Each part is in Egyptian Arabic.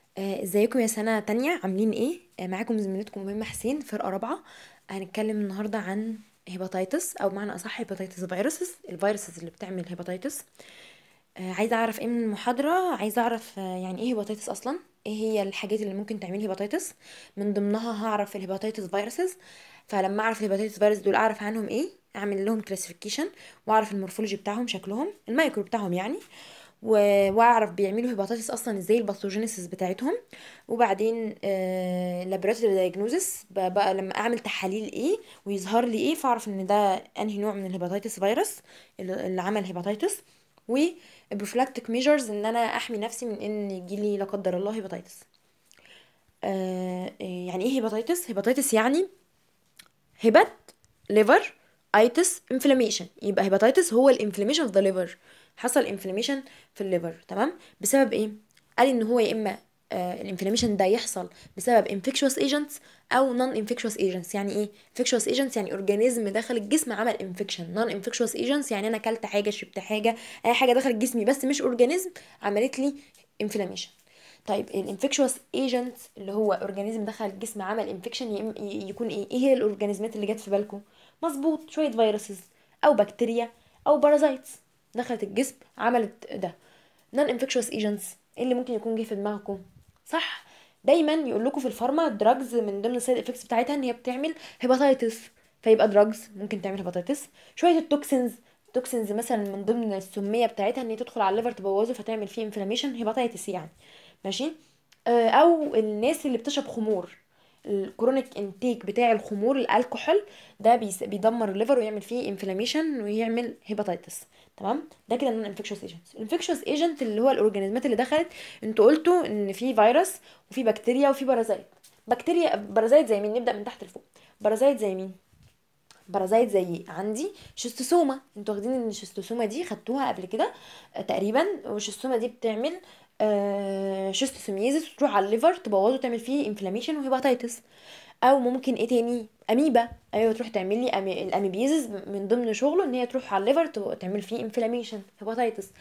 آه، ازيكم يا سنة تانية عاملين ايه؟ آه، معاكم زميلتكم مهمة حسين فرقة رابعة هنتكلم النهاردة عن هيباتيتس او بمعنى اصح هيباتيتس فيروسز الفيروسز اللي بتعمل هيباتيتس آه، عايزة اعرف ايه من المحاضرة عايزة اعرف آه، يعني ايه هيباتيتس اصلا ايه هي الحاجات اللي ممكن تعمل هيباتيتس من ضمنها هعرف الهيباتيتس فيروسز فلما اعرف الهيباتيتس فيروس دول اعرف عنهم ايه اعمل لهم كلاسيفيكيشن واعرف المورفولوجي بتاعهم شكلهم المايكرو بتاعهم يعني و- واعرف بيعملوا هيباتيتس اصلا ازاي الباثوجينيسيس بتاعتهم وبعدين لابراتوري دايجنوزس بقى لما اعمل تحاليل ايه ويظهر لي ايه فاعرف ان ده انهي نوع من الهيباتيتس فيروس اللي اللي عمل هيباتيتس وبروفلاكتيك ميجرز ان انا احمي نفسي من ان يجيلي لا قدر الله هيباتيتس آه آه، يعني ايه هيباتيتس هيباتيتس يعني هبات ليفر ايتس انفلاميشن يبقى هيباتيتس هو الانفلاميشن اوف ذا ليفر حصل انفلاميشن في الليفر تمام بسبب ايه قال ان هو يا اما الانفلاميشن ده يحصل بسبب انفكشوس ايجنتس او نون انفكشوس ايجنتس يعني ايه انفكشوس ايجنتس يعني اورجانيزم دخل الجسم عمل انفكشن نون انفكشوس ايجنتس يعني انا اكلت حاجه شربت حاجه اي حاجه دخلت جسمي بس مش اورجانيزم عملت لي انفلاميشن طيب الانفكشوس ايجنت اللي هو اورجانيزم دخل الجسم عمل انفكشن يكون ايه ايه هي الاورجانيزمات اللي جت في بالكم مظبوط شويه فيروسز او بكتيريا او بارازايتس دخلت الجسم عملت ده نون انفكشوس ايجنتس ايه اللي ممكن يكون جه في دماغكم صح دايما يقول لكم في الفارما دراجز من ضمن السايد افكتس بتاعتها ان هي بتعمل هيباتيتس فيبقى دراجز ممكن تعمل هيباتيتس شويه التوكسينز توكسينز مثلا من ضمن السميه بتاعتها ان هي تدخل على الليفر تبوظه فتعمل فيه انفلاميشن هيباتيتس يعني ماشي آه، او الناس اللي بتشرب خمور الكرونيك انتيك بتاع الخمور الكحول ده بيس- بيدمر الليفر ويعمل فيه انفلاميشن ويعمل هيباتيتس تمام ده كده نون انفكشوس ايجنت الانفكشوس ايجنت اللي هو الاورجانيزمات اللي دخلت انتوا قلتوا ان في فيروس وفي بكتيريا وفي بارازايت بكتيريا بارازايت زي مين نبدا من تحت لفوق بارازايت زي مين بارازايت زي عندي شيستوسوما انتوا واخدين ان الشيستوسوما دي خدتوها قبل كده آه، تقريبا والشيستوسوما دي بتعمل آه، شيستوسوميزيس تروح على الليفر تبوظه تعمل فيه انفلاميشن وهيباتيتس او ممكن ايه تاني اميبا ايوه تروح تعمل لي أمي... الاميبيزيس من ضمن شغله ان هي تروح على الليفر تو- تعمل فيه انفلاميشن هيباتيتس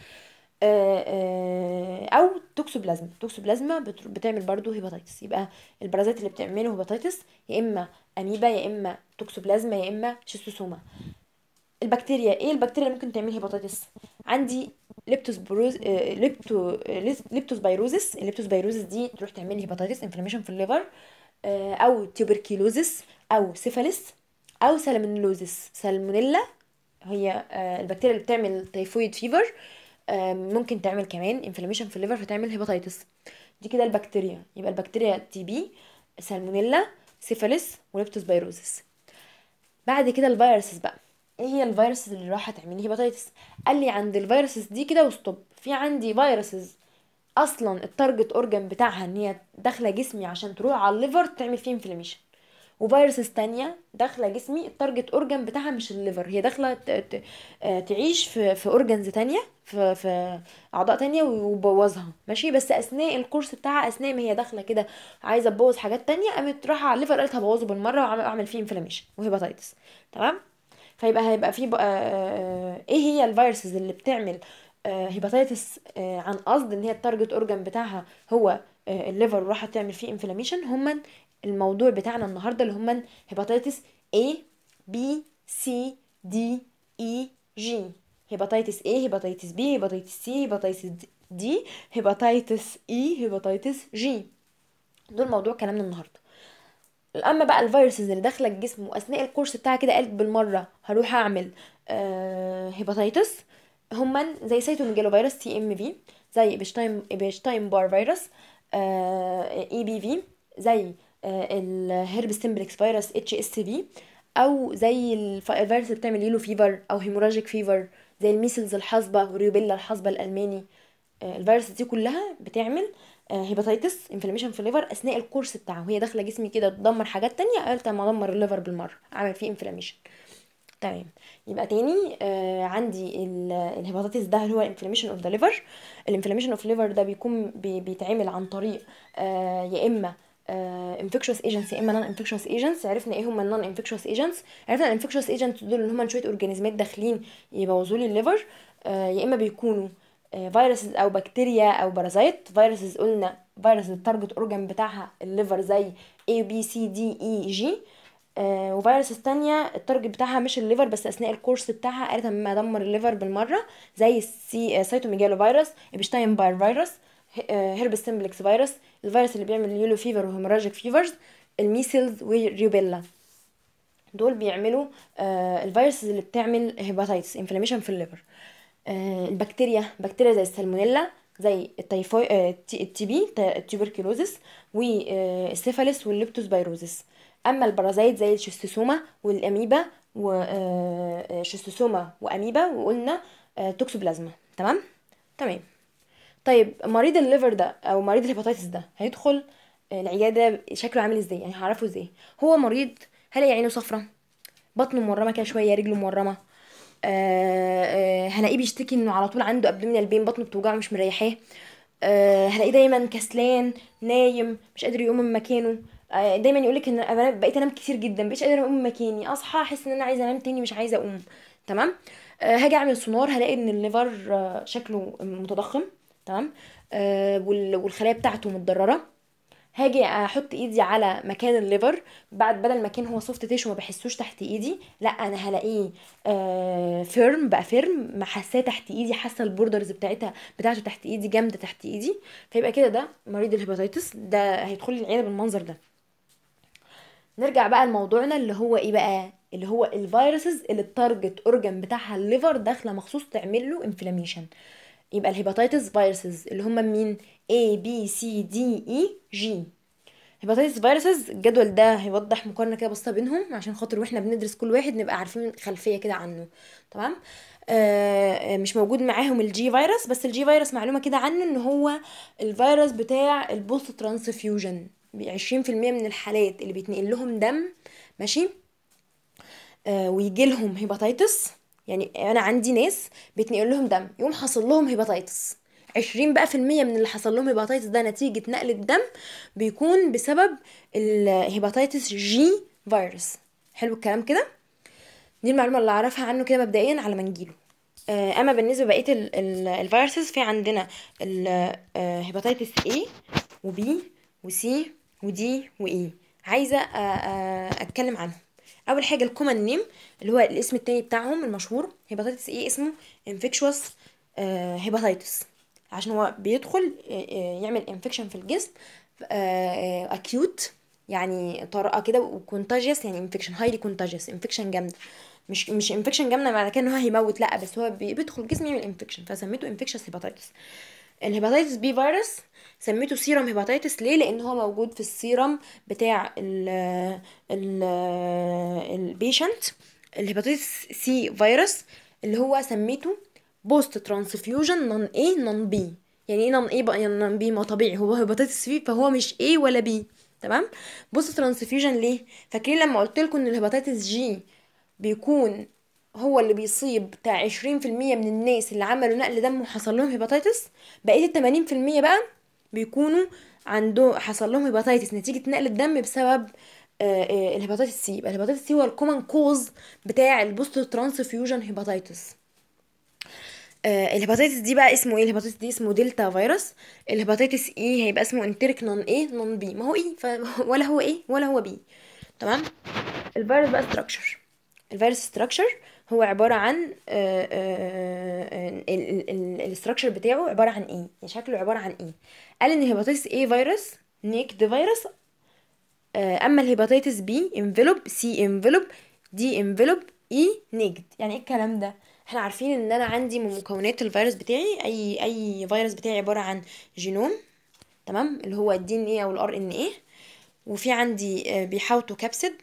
او توكسوبلازما توكسوبلازما بت- بتعمل برضو هيباتيتس يبقى البرازات اللي بتعمله هيباتيتس يا اما اميبا يا اما توكسوبلازما يا اما شيستوسوما البكتيريا ايه البكتيريا اللي ممكن تعمل هيباتيتس عندي ليبتوسبروز آه، ليبتو آه، ليبتوسبيروزس الليبتوسبيروزس دي تروح تعمل لي هيباتيتس انفلاميشن في الليفر آه، او تيوبركيلوزس او سيفاليس او سالمونيلوزس سالمونيلا هي آه، البكتيريا اللي بتعمل تيفويد فيفر آه، ممكن تعمل كمان انفلاميشن في الليفر فتعمل هيباتيتس دي كده البكتيريا يبقى البكتيريا تي بي سالمونيلا سيفاليس وليبتوسبيروزس بعد كده الفيروسز بقى ايه هي الفيروسز اللي راح تعمل لي هيباتيتس قال لي عند الفيروسز دي كده وستوب في عندي فيروسز اصلا التارجت اورجان بتاعها ان هي داخله جسمي عشان تروح على الليفر تعمل فيه انفلاميشن وفيروسز تانية داخله جسمي التارجت اورجان بتاعها مش الليفر هي داخله ت- ت- آه، تعيش في في اورجانز تانية في في اعضاء تانية ويبوظها ماشي بس اثناء الكورس بتاعها اثناء ما هي داخله كده عايزه تبوظ حاجات تانية قامت رايحه على الليفر قالت هبوظه بالمره واعمل أعمل فيه انفلاميشن وهيباتيتس تمام فيبقى هيبقى في بقى آه، ايه هي الفيروسز اللي بتعمل هيباتيتس عن قصد ان هي التارجت اورجان بتاعها هو آه، الليفر وراح تعمل فيه انفلاميشن هما الموضوع بتاعنا النهارده اللي هما هيباتيتس A B C D E G هيباتيتس A هيباتيتس B هيباتيتس C هيباتيتس D هيباتيتس E هيباتيتس G دول موضوع كلامنا النهارده اما بقى الفيروسز اللي داخله الجسم واثناء الكورس بتاعها كده قالت بالمره هروح اعمل آه هيباتيتس هما زي سيتوميجالو فيروس تي ام في زي بشتاين بشتاين بار فيروس اي بي في زي آه الهيرب سيمبلكس فيروس اتش اس في او زي الف- الفيروس اللي بتعمل يلو فيفر او هيموراجيك فيفر زي الميسلز الحصبه والريوبيلا الحصبه الالماني آه، الفيروس دي كلها بتعمل هيباتيتس انفلاميشن في الليفر اثناء الكورس بتاعه وهي داخله جسمي كده تدمر حاجات تانية قالت اما ادمر الليفر بالمره اعمل فيه انفلاميشن تمام يبقى تاني آه عندي ال- الهيباتيتس ده اللي هو الانفلاميشن اوف ذا ليفر الانفلاميشن اوف ليفر ده بيكون بي بيتعمل عن طريق آه يا اما انفكشوس ايجنتس يا اما نون انفكشوس ايجنتس عرفنا ايه هم النون انفكشوس ايجنتس عرفنا الانفكشوس ايجنتس دول اللي هم شويه اورجانيزمات داخلين يبوظوا لي الليفر آه يا اما بيكونوا فيروسز او بكتيريا او بارازايت فيروسز قلنا فيروس التارجت اورجان بتاعها الليفر زي A B C D E G آه وفيروس التانية التارجت بتاعها مش الليفر بس اثناء الكورس بتاعها قالت اما ادمر الليفر بالمره زي السي سايتوميجالو فيروس ابشتاين باير فيروس هيربس سمبلكس فيروس الفيروس اللي بيعمل يلو فيفر وهيموراجيك فيفرز الميسلز والريوبيلا دول بيعملوا آه الفيروسز اللي بتعمل هيباتايتس انفلاميشن في الليفر آه البكتيريا بكتيريا زي السالمونيلا زي التيفوي آه التي بي التوبركلوزس والسيفاليس والليبتوسبيروزس اما البرازيت زي الشيستوسوما والاميبا وشيستوسوما واميبا وقلنا توكسوبلازما تمام تمام طيب مريض الليفر ده او مريض الهيباتيتس ده هيدخل العياده شكله عامل ازاي يعني هعرفه ازاي هو مريض هلاقي عينه صفرة بطنه مورمه كده شويه رجله مورمه آه آه هلاقيه بيشتكي انه على طول عنده ابدومينال بين بطنه بتوجعه مش مريحاه آه هلاقيه دايما كسلان نايم مش قادر يقوم من مكانه آه دايما يقولك ان انا بقيت انام كتير جدا مبقتش قادره اقوم من مكاني اصحى احس ان انا عايزه انام تاني مش عايزه اقوم تمام آه هاجي اعمل سونار هلاقي ان الليفر آه شكله متضخم تمام آه والخلايا بتاعته متضرره هاجي احط ايدي على مكان الليفر بعد بدل ما كان هو سوفت تيشو ما بحسوش تحت ايدي لا انا هلاقيه آه فيرم بقى فيرم ما حاساه تحت ايدي حاسه البوردرز بتاعتها بتاعته تحت ايدي جامده تحت ايدي فيبقى كده ده مريض الهيباتيتس ده هيدخل لي العياده بالمنظر ده نرجع بقى لموضوعنا اللي هو ايه بقى اللي هو الفيروسز اللي التارجت اورجان بتاعها الليفر داخله مخصوص تعمل له انفلاميشن يبقى الهيباتيتس فيروسز اللي هم مين A B C D E G هيباتيتس فيروسز الجدول ده هيوضح مقارنه كده بسيطه بينهم عشان خاطر واحنا بندرس كل واحد نبقى عارفين خلفيه كده عنه تمام آه مش موجود معاهم الجي فيروس بس الجي فيروس معلومه كده عنه ان هو الفيروس بتاع البوست ترانسفيوجن عشرين في المية من الحالات اللي بيتنقل لهم دم ماشي آه ويجي لهم هيباتيتس يعني انا عندي ناس بيتنقل لهم دم يقوم حصل لهم هيباتيتس عشرين بقى في المية من اللي حصل لهم هيباتيتس ده نتيجة نقل الدم بيكون بسبب الهيباتيتس جي فيروس حلو الكلام كده دي المعلومة اللي اعرفها عنه كده مبدئيا على ما نجيله اما بالنسبة بقية الفيروسز في عندنا الهيباتيتس A و B و C و D و E عايزة اتكلم عنهم اول حاجه الكومن نيم اللي هو الاسم التاني بتاعهم المشهور هيباتيتس ايه اسمه انفكشوس هيباتيتس عشان هو بيدخل يعمل انفكشن في الجسم اكيوت يعني طارئه كده وكونتاجيوس يعني انفكشن هايلي كونتاجيوس انفكشن جامده مش مش انفكشن جامده معنى كده ان هو هيموت لا بس هو بيدخل الجسم يعمل انفكشن فسميته انفكشوس هيباتيتس الهيباتيتس بي فيروس سميته سيرم هيباتيتس ليه لان هو موجود في السيرم بتاع ال ال البيشنت الهيباتيتس سي فيروس اللي هو سميته بوست ترانسفيوجن نون اي نون بي يعني ايه نون اي بقى يعني نون بي ما طبيعي هو هيباتيتس سي فهو مش اي ولا بي تمام بوست ترانسفيوجن ليه فاكرين لما قلت لكم ان الهيباتيتس جي بيكون هو اللي بيصيب بتاع عشرين في المية من الناس اللي عملوا نقل دم وحصل لهم هيباتيتس بقية التمانين في المية بقى بيكونوا عنده حصل لهم هيباتيتس نتيجة نقل الدم بسبب الهيباتيتس سي يبقى الهيباتيتس سي هو الكومن كوز بتاع البوست ترانسفيوجن هيباتيتس الهيباتيتس دي بقى اسمه ايه الهيباتيتس دي اسمه دلتا فيروس الهيباتيتس اي هيبقى اسمه انتريك نون ايه نون بي ما هو ايه ف... ولا هو ايه ولا هو بي تمام الفيروس بقى ستراكشر الفيروس ستراكشر هو عبارة عن الاستراكشر بتاعه عبارة عن ايه يعني شكله عبارة عن ايه قال ان الهيباتيتس ايه فيروس نيكد فيروس اما الهيباتيتس بي انفلوب سي انفلوب دي انفلوب اي نيكد يعني ايه الكلام ده احنا عارفين ان انا عندي من مكونات الفيروس بتاعي اي اي فيروس بتاعي عبارة عن جينوم تمام اللي هو الدي ان ايه او الار ان ايه وفي عندي بيحاوطوا كابسيد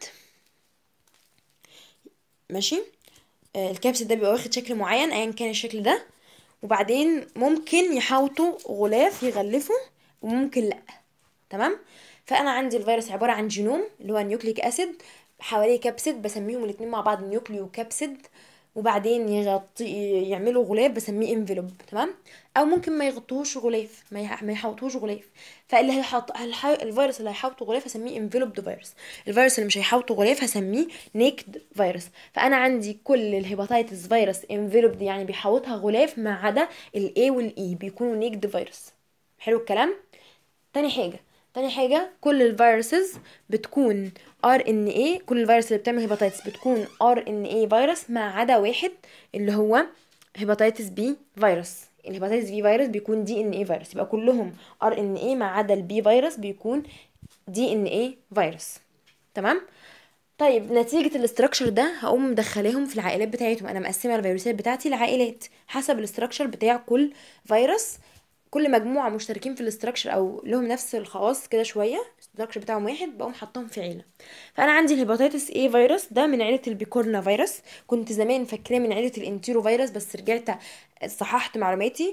ماشي الكبسة ده بيبقى واخد شكل معين ايا كان الشكل ده وبعدين ممكن يحاوطوا غلاف يغلفوا وممكن لا تمام فانا عندي الفيروس عباره عن جينوم اللي هو نيوكليك اسيد حواليه كبسيد بسميهم الاتنين مع بعض نيوكليو كبسيد وبعدين يغطي يعملوا غلاف بسميه انفلوب تمام او ممكن ما يغطوهوش غلاف ما يح- ما يحوطوش غلاف فاللي هيحط الح- الفيروس اللي هيحوطه غلاف هسميه انفلوبد فيروس الفيروس اللي مش هيحوطه غلاف هسميه نيكد فيروس فانا عندي كل الهيباتيتس فيروس انفلوبد يعني بيحوطها غلاف ما عدا الاي والاي بيكونوا نيكد فيروس حلو الكلام تاني حاجة تاني حاجة كل الفيروسز بتكون ار ان اي كل الفيروس اللي بتعمل هيباتيتس بتكون ار ان اي فيروس ما عدا واحد اللي هو هيباتيتس بي فيروس الهيباتيتس بي فيروس بيكون دي ان اي فيروس يبقى كلهم ار ان اي ما عدا البي فيروس بيكون دي ان اي فيروس تمام طيب نتيجة الاستراكشر ده هقوم مدخلاهم في العائلات بتاعتهم انا مقسمة الفيروسات بتاعتي لعائلات حسب الاستراكشر بتاع كل فيروس كل مجموعة مشتركين في الاستراكشر او لهم نفس الخواص كده شوية الاستراكشر بتاعهم واحد بقوم حطهم في عيلة فانا عندي الهيباتيتس اي فيروس ده من عيلة البيكورنا فيروس كنت زمان فاكراه من عيلة الانتيرو فيروس بس رجعت صححت معلوماتي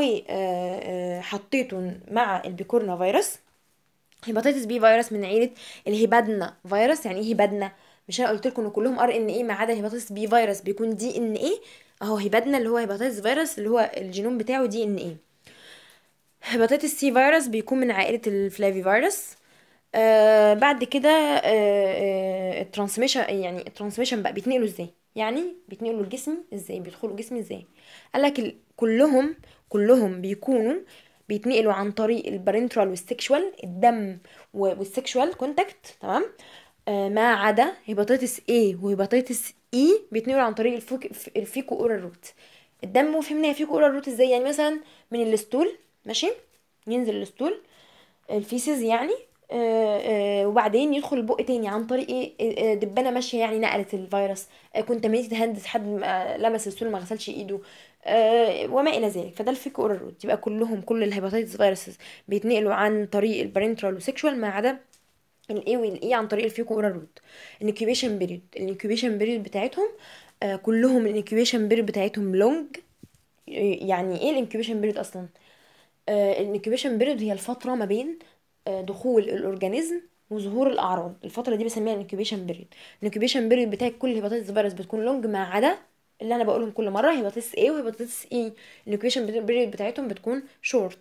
وحطيته مع البيكورنا فيروس هيباتيتس بي فيروس من عيله الهيبادنا فيروس يعني ايه هيبادنا مش انا قلت لكم ان كلهم ار ان اي ما عدا الهيباتيتس بي فيروس بيكون دي ان اي اهو هيبادنا اللي هو هيباتيتس فيروس اللي هو الجينوم بتاعه دي ان اي هيباتيتس سي فيروس بيكون من عائله الفلافي فيروس آه بعد كده آه آه الترانسميشن يعني الترانسميشن بقى بيتنقلوا ازاي يعني بيتنقلوا الجسم ازاي بيدخلوا الجسم ازاي قالك ال- كلهم كلهم بيكونوا بيتنقلوا عن طريق البارنترال والسكشوال الدم و- والسكشوال كونتاكت تمام آه ما عدا هيباتيتس A وهيباتيتس E بيتنقلوا عن طريق الفوك الفيكو اورال روت الدم وفهمنا فيكو اورال روت ازاي يعني مثلا من الستول ماشي ينزل الستول الفيسز يعني آه، آه، وبعدين يدخل البق تاني عن طريق ايه آه، آه، دبانه ماشيه يعني نقلت الفيروس كونتامينيتد هاندز حد ما- لمس السول ما غسلش ايده آه، وما الى ذلك فده الفيك اورال روت يبقى كلهم كل الهيباتيتس فيروسز بيتنقلوا عن طريق البارنترال وسيكشوال ما عدا الاي والاي عن طريق الفيكو اورال روت الانكيوبيشن بيريود الانكيوبيشن بيريود بتاعتهم آه، كلهم الانكيوبيشن بيريود بتاعتهم لونج يعني ايه الانكيوبيشن بيريود اصلا الانكيوبيشن بيريود هي الفتره ما بين آه، دخول الاورجانيزم وظهور الاعراض الفتره دي بسميها الانكيوبيشن بيريود الانكيوبيشن بيريود بتاع كل هيباتيتس فيروس بتكون لونج ما عدا اللي انا بقولهم كل مره هيباتيتس A وهيباتيتس E الانكيوبيشن بيريود بتاعتهم بتكون شورت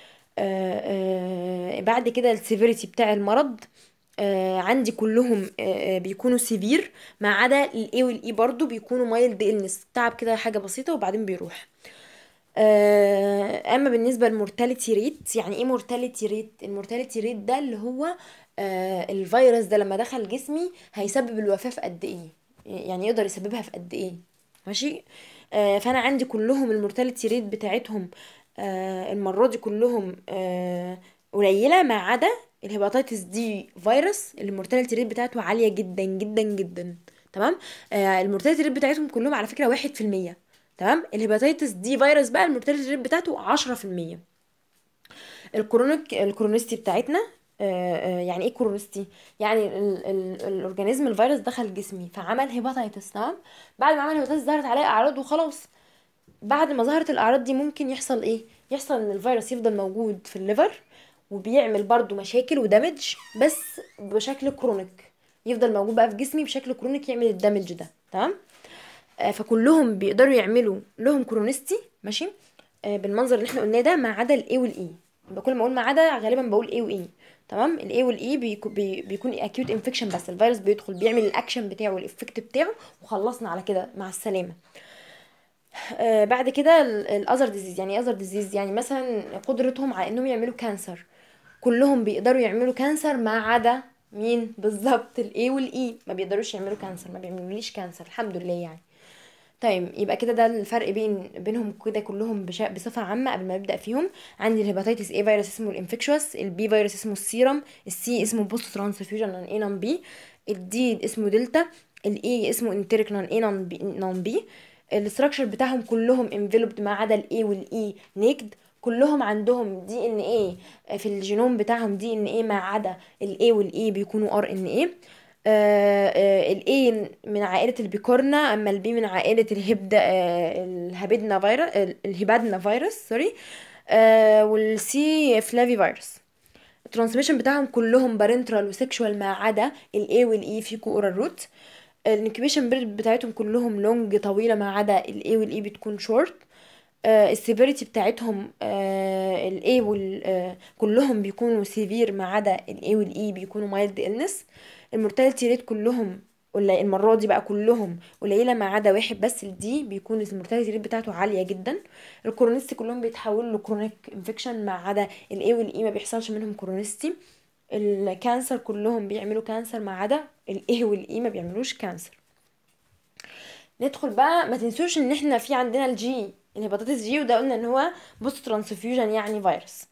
آه، آه، بعد كده السيفيريتي بتاع المرض آه، عندي كلهم آه، آه، بيكونوا سيفير ما عدا الاي والاي برضو بيكونوا مايلد إلنس تعب كده حاجه بسيطه وبعدين بيروح آه، اما بالنسبه للمورتاليتي ريت يعني ايه مورتاليتي ريت المورتاليتي ريت ده اللي هو آه، الفيروس ده لما دخل جسمي هيسبب الوفاه في قد ايه يعني يقدر يسببها في قد ايه ماشي آه، فانا عندي كلهم المورتاليتي ريت بتاعتهم آه، المره دي كلهم آه، قليله ما عدا الهيباتيتس دي فيروس المورتاليتي ريت بتاعته عاليه جدا جدا جدا تمام آه، المورتاليتي ريت بتاعتهم كلهم على فكره واحد في المية تمام الهيباتيتس دي فيروس بقى المورتاليتي ريت بتاعته عشرة في المية الكرونيك الكرونستي بتاعتنا آه، آه، يعني ايه كرونستي يعني ال ال الاورجانيزم الفيروس دخل جسمي فعمل هيباتيتس تمام بعد ما عمل هيباتيتس ظهرت عليه اعراض وخلاص بعد ما ظهرت الاعراض دي ممكن يحصل ايه يحصل ان الفيروس يفضل موجود في الليفر وبيعمل برضو مشاكل ودمج بس بشكل كرونيك يفضل موجود بقى في جسمي بشكل كرونيك يعمل الدمج ده تمام آه، فكلهم بيقدروا يعملوا لهم كرونستي ماشي آه، بالمنظر اللي احنا قلناه ده ما عدا الاي والاي يبقى كل ما اقول ما عدا غالبا بقول اي واي تمام الاي والاي بيكو بي بيكون اكيوت انفكشن بس الفيروس بيدخل بيعمل الاكشن بتاعه والافكت بتاعه وخلصنا على كده مع السلامه آه، بعد كده الاذر ديزيز يعني اذر ديزيز يعني مثلا قدرتهم على انهم يعملوا كانسر كلهم بيقدروا يعملوا كانسر ما عدا مين بالظبط الاي والاي ما بيقدروش يعملوا كانسر ما بيعملوليش كانسر الحمد لله يعني طيب يبقى كده ده الفرق بين بينهم كده كلهم بشا... بصفة عامة قبل ما نبدأ فيهم عندي الهيباتيتس اي فيروس اسمه الانفكشوس البي فيروس اسمه السيرم السي اسمه بوست ترانسفيوجن نون اي نون بي الدي اسمه دلتا الاي اسمه انتريك نون اي نون بي نون بي الاستراكشر بتاعهم كلهم انفلوبد ما عدا الاي والاي نيكد كلهم عندهم دي ان ايه في الجينوم بتاعهم دي ان ايه ما عدا الاي والاي بيكونوا ار ان ايه الاي من عائله البيكورنا اما البي من عائله الهبد آه، الهبدنا فيروس الهبادنا فيروس سوري والسي فلافي فيروس الترانسميشن بتاعهم كلهم بارنترال وسيكشوال ما عدا الاي والاي فيكو اورال روت الانكيبيشن بيريد بتاعتهم كلهم لونج طويله ما عدا الاي والاي بتكون شورت السيفيريتي بتاعتهم الاي وال آه، كلهم بيكونوا سيفير ما عدا الاي والاي بيكونوا مايلد النس المورتاليتي ريت كلهم ولا المره دي بقى كلهم قليله ما عدا واحد بس الدي بيكون المورتاليتي ريت بتاعته عاليه جدا الكورونيستي كلهم بيتحولوا لكرونيك انفكشن ما عدا الاي والاي ما بيحصلش منهم كورونيستي الكانسر كلهم بيعملوا كانسر ما عدا الاي والاي ما بيعملوش كانسر ندخل بقى ما تنسوش ان احنا في عندنا الجي الهيباتيتس جي وده قلنا ان هو بوست ترانسفيوجن يعني فيروس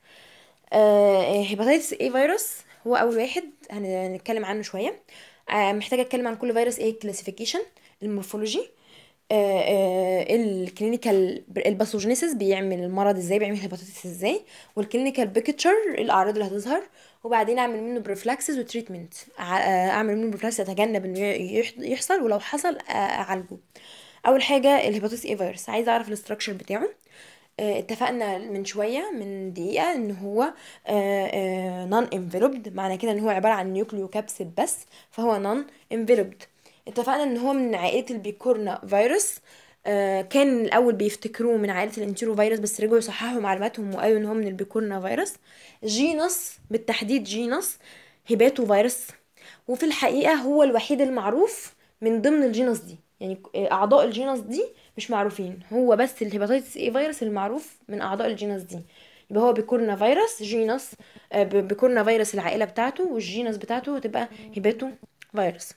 آه هيباتيتس اي فيروس هو اول واحد هنتكلم عنه شويه آه محتاجه اتكلم عن كل فيروس ايه كلاسيفيكيشن المورفولوجي آه آه الكلينيكال الباثوجينيسيس بيعمل المرض ازاي بيعمل هيباتيتس ازاي والكلينيكال بيكتشر الاعراض اللي هتظهر وبعدين اعمل منه بروفلاكسس وتريتمنت اعمل منه بروفلاكسس اتجنب انه يحصل ولو حصل اعالجه اول حاجه الهيباتيتس اي فيروس عايزه اعرف الاستراكشر بتاعه اتفقنا من شويه من دقيقه ان هو نون انفلوبد معنى كده ان هو عباره عن نيوكليو كابسيد بس فهو نون انفلوبد اتفقنا ان هو من عائله البيكورنا فيروس آه كان الاول بيفتكروه من عائله الانتيرو فيروس بس رجعوا يصححوا معلوماتهم وقالوا ان هو من البيكورنا فيروس جينس بالتحديد جينس هيباتو فيروس وفي الحقيقه هو الوحيد المعروف من ضمن الجينس دي يعني اعضاء الجينس دي مش معروفين هو بس الهيباتيتس اي فيروس المعروف من اعضاء الجينس دي يبقى هو بيكورنا فيروس جينس آه بيكورنا فيروس العائله بتاعته والجينس بتاعته هتبقى هيباتو فيروس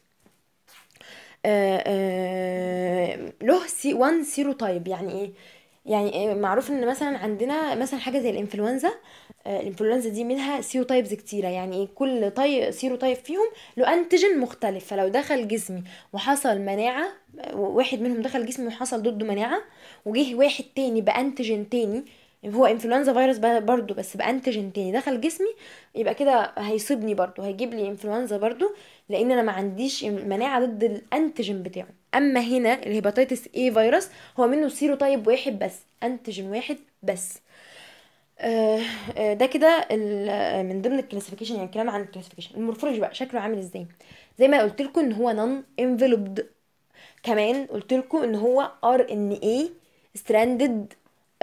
آه آه له سي 1 سيروتايب يعني ايه يعني معروف ان مثلا عندنا مثلا حاجه زي الانفلونزا آه الانفلونزا دي منها سيروتايبز كتيره يعني كل طي سيروتايب فيهم له انتيجين مختلف فلو دخل جسمي وحصل مناعه واحد منهم دخل جسمي وحصل ضده مناعه وجه واحد تاني بانتيجين تاني هو انفلونزا فيروس برضو بس بانتيجين تاني دخل جسمي يبقى كده هيصيبني برضو هيجيب لي انفلونزا برضو لان انا ما عنديش مناعه ضد الانتيجين بتاعه اما هنا الهيباتيتس اي فيروس هو منه سيروتايب واحد بس انتيجين واحد بس آه ده كده من ضمن الكلاسيفيكيشن يعني الكلام عن الكلاسيفيكيشن المورفولوجي بقى شكله عامل ازاي زي ما قلت لكم ان هو نون انفلوبد كمان قلت لكم ان هو ار ان اي ستراندد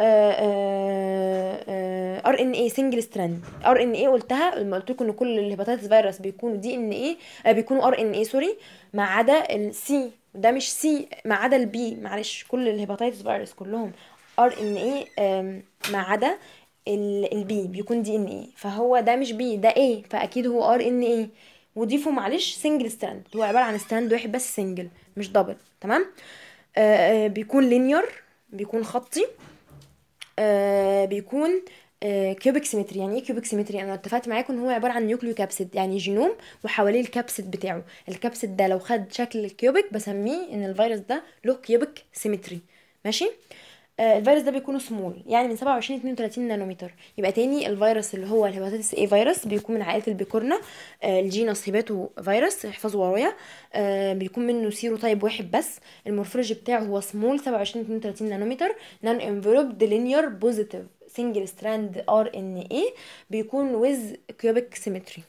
ار ان اي سنجل ستراند ار ان اي قلتها لما قلت لكم ان كل الهيباتيتس فيروس بيكونوا دي ان اي بيكونوا ار ان اي سوري ما عدا السي ده مش سي ما عدا البي معلش كل الهيباتيتس فيروس كلهم ار ان اي ما عدا البي بيكون دي ان اي فهو ده مش بي ده اي فاكيد هو ار ان اي وضيفوا معلش سنجل ستراند هو عباره عن ستراند واحد بس سنجل مش دبل تمام آه بيكون لينير بيكون خطي آه بيكون آه كيوبيك سيمتري يعني ايه كيوبيك سيمتري انا اتفقت معاكم ان هو عباره عن نيوكليو كابسيد يعني جينوم وحواليه الكابسيد بتاعه الكابسيد ده لو خد شكل الكيوبيك بسميه ان الفيروس ده له كيوبيك سيمتري ماشي آه الفيروس ده بيكون سمول يعني من 27 ل 32 نانومتر يبقى تاني الفيروس اللي هو الهيباتيتس اي فيروس بيكون من عائله البيكورنا آه الجينوس هيباتو فيروس احفظوا ورايا آه بيكون منه سيرو تايب واحد بس المورفولوجي بتاعه هو سمول 27 ل 32 نانومتر نون انفلوبد لينير بوزيتيف سنجل ستراند ار ان اي بيكون ويز كيوبيك سيمتري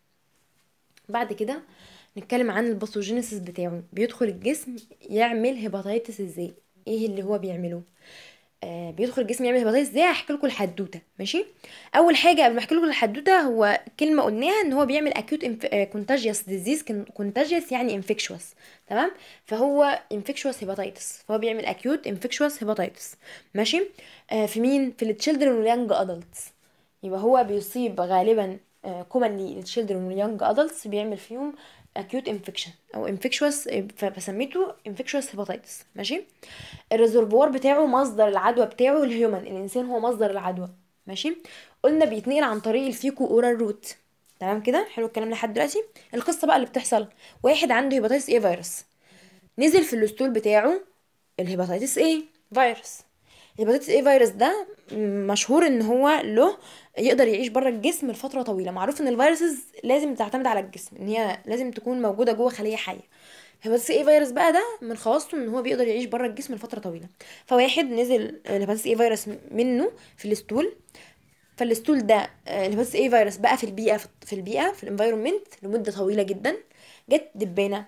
بعد كده نتكلم عن الباثوجينيسيس بتاعه بيدخل الجسم يعمل هيباتيتس ازاي ايه اللي هو بيعمله آه بيدخل الجسم يعمل هيباتيتس ازاي هحكي لكم الحدوته ماشي اول حاجه قبل ما احكي لكم الحدوته هو كلمه قلناها ان هو بيعمل اكيوت كونتاجيوس ديزيز كونتاجيوس يعني انفكشوس تمام فهو انفكشوس هيباتيتس فهو بيعمل اكيوت انفكشوس هيباتيتس ماشي آه في مين في التشيلدرن واليانج ادلتس يبقى هو بيصيب غالبا كومنلي التشيلدرن واليانج ادلتس بيعمل فيهم acute infection او infectious فسميته infectious hepatitis ماشي الريزرفوار بتاعه مصدر العدوى بتاعه الهيومن الانسان هو مصدر العدوى ماشي قلنا بيتنقل عن طريق الفيكو اورال روت تمام كده حلو الكلام لحد دلوقتي القصه بقى اللي بتحصل واحد عنده هيباتيتس ايه فيروس نزل في الاسطول بتاعه الهيباتيتس ايه فيروس الهيباتيتس ايه فيروس ده مشهور ان هو له يقدر يعيش بره الجسم لفتره طويله معروف ان الفيروسز لازم تعتمد على الجسم ان هي لازم تكون موجوده جوه خليه حيه هيباتيتس ايه فيروس بقى ده من خواصه ان هو بيقدر يعيش بره الجسم لفتره طويله فواحد نزل الهيباتيتس ايه فيروس منه في الاسطول فالاسطول ده الهيباتيتس ايه فيروس بقى في البيئه في البيئه في الانفايرمنت لمده طويله جدا جت دبانه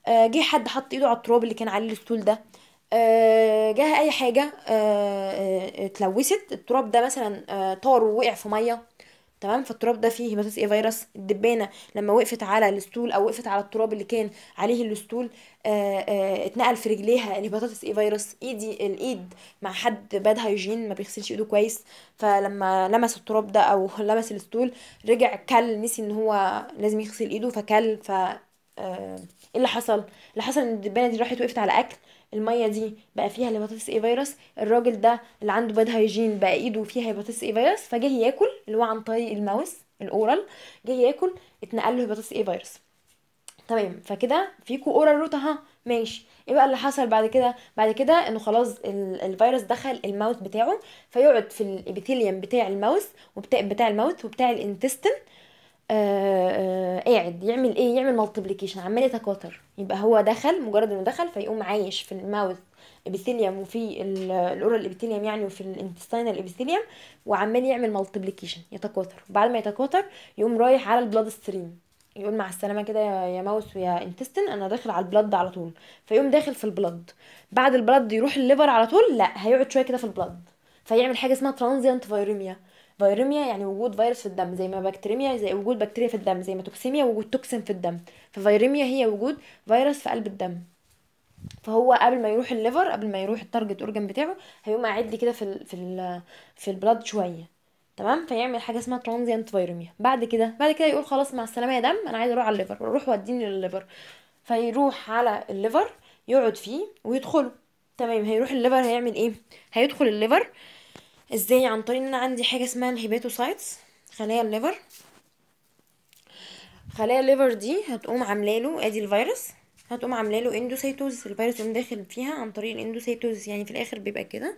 آه، جه حد حط ايده على التراب اللي كان عليه الستول ده آه، جه اي حاجه آه، آه، اتلوثت التراب ده مثلا آه، طار ووقع في ميه تمام فالتراب ده فيه هيباتيتس اي فيروس الدبانه لما وقفت على الستول او وقفت على التراب اللي كان عليه الستول آه، آه، اتنقل في رجليها الهيباتيتس اي فيروس ايدي الايد مع حد باد هايجين ما بيغسلش ايده كويس فلما لمس التراب ده او لمس الستول رجع كل نسي ان هو لازم يغسل ايده فكل ف آه، ايه اللي حصل اللي حصل ان الدبانه دي راحت وقفت على اكل الميه دي بقى فيها الهيباتيتس اي فيروس الراجل ده اللي عنده باد هايجين بقى ايده فيها هيباتيتس اي فيروس فجه ياكل اللي هو عن طريق الماوس الاورال جه ياكل اتنقل له هيباتيتس اي فيروس تمام فكده فيكو اورال روت اهو ماشي ايه بقى اللي حصل بعد كده بعد كده انه خلاص ال- الفيروس دخل الماوث بتاعه فيقعد في الابيثيليوم بتاع الماوث وبتاع بتاع الماوث وبتاع الانتستين آه آه قاعد يعمل ايه يعمل مالتيبليكيشن عمال يتكاثر يبقى هو دخل مجرد انه دخل فيقوم عايش في الماوث ابيثيليوم وفي ال- الاورال ابيثيليوم يعني وفي الانتستينال ابيثيليوم وعمال يعمل مالتيبليكيشن يتكاثر بعد ما يتكاثر يقوم رايح على البلاد ستريم يقول مع السلامه كده يا يا ماوس ويا انتستين انا داخل على البلد على طول فيقوم داخل في البلد بعد البلد يروح الليفر على طول لا هيقعد شويه كده في البلد فيعمل حاجه اسمها ترانزيانت فيروميا فيروميا يعني وجود فيروس في الدم زي ما بكتيريميا زي وجود بكتيريا في الدم زي ما توكسيميا وجود توكسين في الدم ففيروميا هي وجود فيروس في قلب الدم فهو قبل ما يروح الليفر قبل ما يروح التارجت اورجان بتاعه هيقوم قاعد لي كده في ال في ال في البلاد شويه تمام فيعمل حاجه اسمها ترانزيانت فيروميا بعد كده بعد كده يقول خلاص مع السلامه يا دم انا عايز اروح على الليفر روح وديني للليفر فيروح على الليفر يقعد فيه ويدخله تمام هيروح الليفر هيعمل ايه هيدخل الليفر ازاي عن طريق ان انا عندي حاجه اسمها الهيباتوسايتس خلايا الليفر خلايا الليفر دي هتقوم عامله له ادي الفيروس هتقوم عامله له اندوسيتوز الفيروس يقوم داخل فيها عن طريق الاندوسيتوز يعني في الاخر بيبقى كده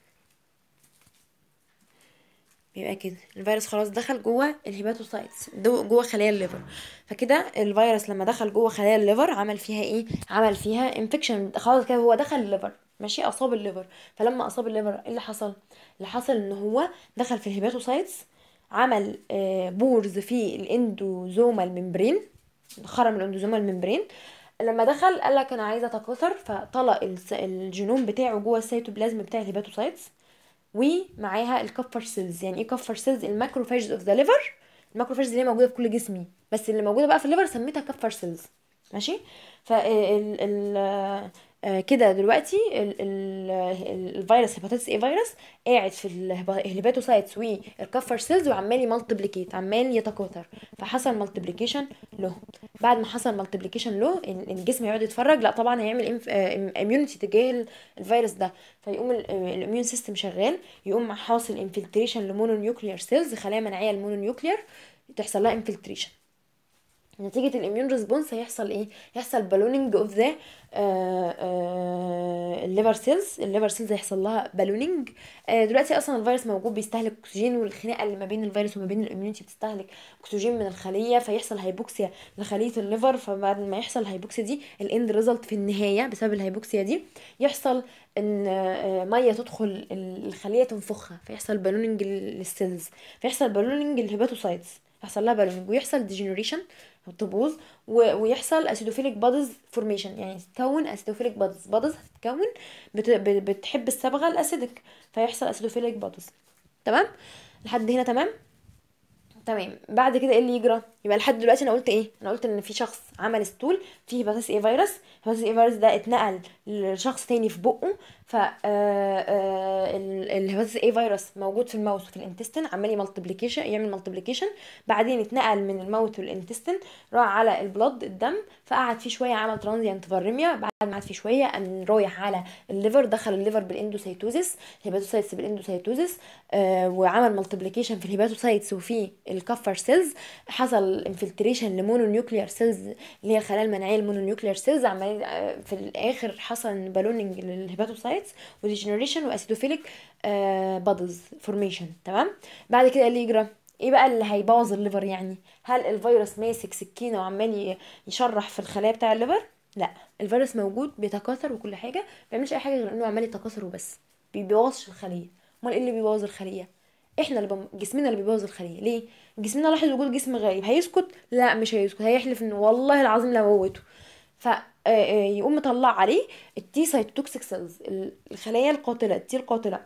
بيبقى كده الفيروس خلاص دخل جوه الهيباتوسايتس دو- جوه خلايا الليفر فكده الفيروس لما دخل جوه خلايا الليفر عمل فيها ايه عمل فيها انفكشن خلاص كده هو دخل الليفر ماشي اصاب الليفر فلما اصاب الليفر ايه اللي حصل اللي حصل ان هو دخل في الهيباتوسايتس عمل آه، بورز في الاندوزومال ممبرين خرم الاندوزومال ممبرين لما دخل قال لك انا عايز اتكاثر فطلق الس- الجينوم بتاعه جوه السيتوبلازم بتاع الهيباتوسايتس ومعاها الكفر سيلز يعني ايه كفر سيلز الماكروفاجز اوف ذا ليفر الماكروفاجز اللي هي موجوده في كل جسمي بس اللي موجوده بقى في الليفر سميتها كفر سيلز ماشي ف ال ال آه، كده دلوقتي ال ال ال- الفيروس هيباتيتس اي فيروس قاعد في الهيبا- الهيباتوسايتس والكفر سيلز وعمال يمالتيبليكيت عمال يتكاثر فحصل مالتيبليكيشن له بعد ما حصل مالتيبليكيشن له ال- الجسم يقعد يتفرج لا طبعا هيعمل اميونيتي تجاه ال- الفيروس ده فيقوم الاميون سيستم شغال يقوم حاصل انفلتريشن لمونونيوكليير سيلز خلايا مناعيه المونونيوكليير تحصل لها انفلتريشن نتيجة الاميون ريسبونس هيحصل ايه؟ يحصل بالونينج اوف ذا الليفر سيلز الليفر سيلز هيحصل لها بالونينج دلوقتي اصلا الفيروس موجود بيستهلك اكسجين والخناقه اللي ما بين الفيروس وما بين الاميونيتي بتستهلك اكسجين من الخليه فيحصل هايبوكسيا لخليه الليفر فبعد ما يحصل الهايبوكسيا دي الاند ريزلت في النهايه بسبب الهايبوكسيا دي يحصل ان آه، ميه تدخل الخليه تنفخها فيحصل بالونينج للسيلز فيحصل بالونينج للهيباتوسايتس يحصل لها بالونينج ويحصل ديجنريشن تبوظ و- ويحصل اسيدوفيليك بادز فورميشن يعني تتكون اسيدوفيليك بادز بادز هتتكون بت... ب- بتحب الصبغه الاسيدك فيحصل اسيدوفيليك بادز تمام لحد هنا تمام تمام بعد كده ايه اللي يجرى يبقى لحد دلوقتي انا قلت ايه انا قلت ان في شخص عمل ستول فيه هيباتيتس اي فيروس هيباتيتس اي فيروس ده اتنقل لشخص تاني في بقه ف الهيباتيتس اي فيروس موجود في الماوث وفي الانتستين عمال يمالتيبليكيشن يعمل مالتيبليكيشن بعدين اتنقل من الماوث والانتستين راح على البلد الدم فقعد فيه شويه عمل ترانزيانت فارميا بعد ما قعد فيه شويه قام رايح على الليفر دخل الليفر بالاندوسيتوزيس الهيباتوسايتس بالاندوسيتوزيس آه وعمل مالتيبليكيشن في الهيباتوسايتس وفي الكفر سيلز حصل انفلتريشن لمونونيوكليار سيلز اللي هي الخلايا المناعيه المونونيوكليار سيلز عمال آه، في الاخر حصل بالونينج للهيباتوسايتس وديجنريشن واسيدوفيليك بادز فورميشن تمام بعد كده إيه اللي يجرى ايه بقى اللي هيبوظ الليفر يعني هل الفيروس ماسك سكينه وعمال ي- يشرح في الخلايا بتاع الليفر لا الفيروس موجود بيتكاثر وكل حاجه ما بيعملش اي حاجه غير انه عمال يتكاثر وبس بيبوظش الخليه امال ايه اللي بيبوظ الخليه احنا اللي بم... جسمنا اللي بيبوظ الخليه ليه جسمنا لاحظ وجود جسم غريب هيسكت لا مش هيسكت هيحلف انه والله العظيم لا موته ف آه، آه، يقوم مطلع عليه التي سايتوتوكسيك سيلز الخلايا القاتله التي القاتله